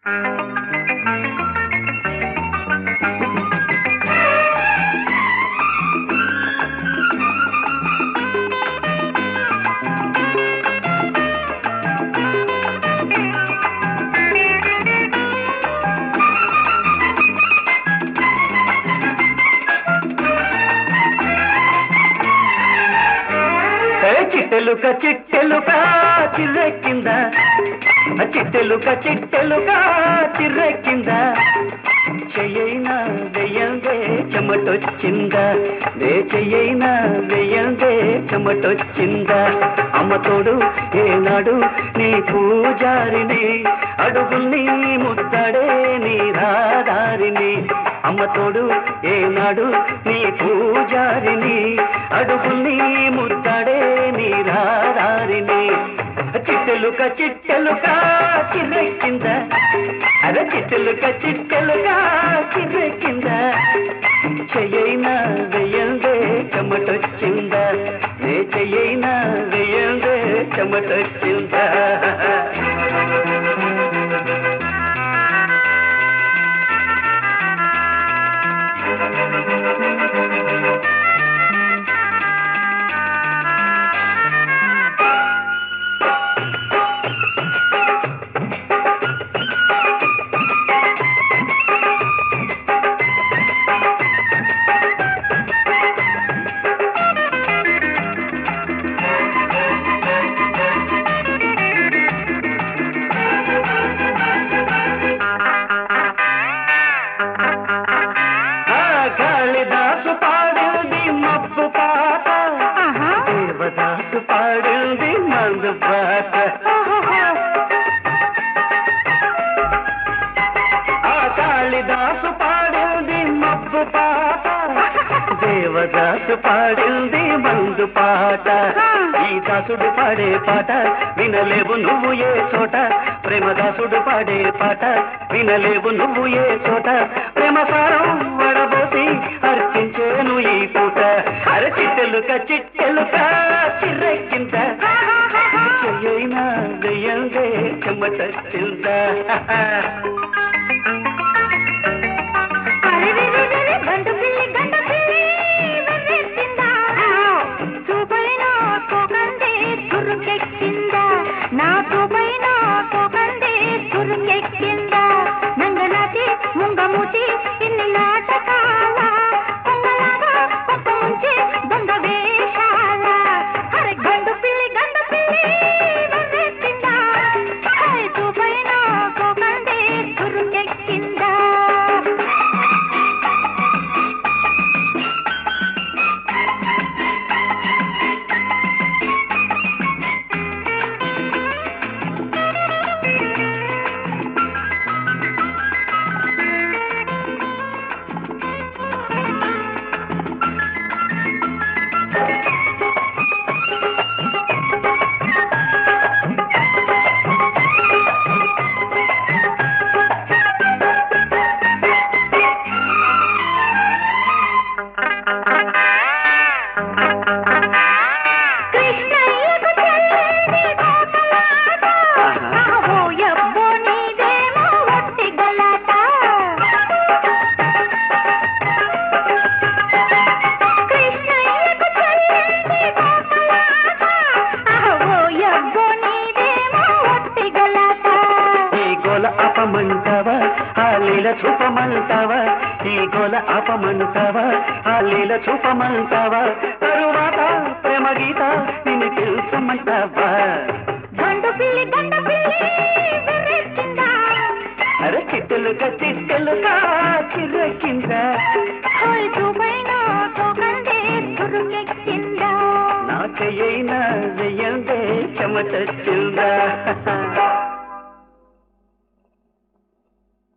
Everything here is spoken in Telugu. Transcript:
ఏ చిట్టెలుక చిట్టెలుక చిర్రెక్కింద చిట్టెలుక చిట్టెలుక చిర్రెక్కింద చెయ్యైనా వెయ్యందే చెమటొచ్చిందా దే చెయ్యైనా వెయ్యందే చెమటొచ్చిందా అమ్మ తోడు ఏనాడు నీ పూజారిని అడుగుల్ని ముద్దడే నీ రాదారిని అమ్మ తోడు ఏనాడు నీ పూజారిని అడుగుల్ని ముద్దడే నీ రాదారిని చిట్టెలుక చిట్టెలుక చిర్రెక్కింద అర చిట్టెలుక చిట్టెలుక చిర్రెక్కింద చెయ్యైనా వెయ్యందే చెమటొచ్చిందా నే చెయ్యైనా వెయ్యందే చెమటొచ్చిందా ఆ కాళిదాసు పాడింది మబ్బు పాట దేవదాసు పాడింది మందు పాట ఆ కాళిదాసు పాడింది మబ్బు పాట దేవదాసు పాడింది మందు పాట ఈ దాసుడు పాడే పాట వినలేవు నువ్వు ఏ చోట ప్రేమదాసుడు పాడే పాట వినలేవు నువ్వు ఏ చోట ప్రేమ సారం వడబోసి అర్పించేను ఈ పూట అర చిట్టెలుక చిట్టెలుక చిర్రెక్కింద చెయ్యైనా వెయ్యందే చెమట చింద అరెరెరెరెరె, గండు పిల్లి, గండు పిల్లి, వెర్రెత్తిందా? చూపైన సోకందే చురుకెక్కిందా? నా చూపైన సోకందే చురుకెక్కిందా? నంగనాచి, ముంగమూచి, ఇన్ని నాటకాల పొంగలాగా కొత్త ముంచి దొంగ వేషాల అరె గండు పిల్లి గండు పిల్లి వెర్రెత్తిందా? హాయ్ చూపైన సోకందే చురుకెక్కిందా కృష్ణయ్యకు చెల్లింది కోకలాట. ఆహో యబ్బో నీదేమో వట్టి గలాట. కృష్ణయ్యకు చెల్లింది కోకలాట. ఆహో యబ్బో నీదేమో వట్టి గలాట. ఈ గోల అపమంటావా ఆ లీల చూపమంటావా ఈ గోల అపమంటావా ఆ లీల చూపమంటావా తరువాత ప్రేమ గీత నిన్ను తెలుసమంటావా గండు పిల్లి గండు పిల్లి వెర్రెత్తిందా? అరే చిట్టెలుక చిట్టెలుక చిర్రెక్కింద హాయ్ చూపైన సోకందే చురుకెక్కిందా నా చెయ్యైనా వెయ్యందే చెమటొచ్చిందా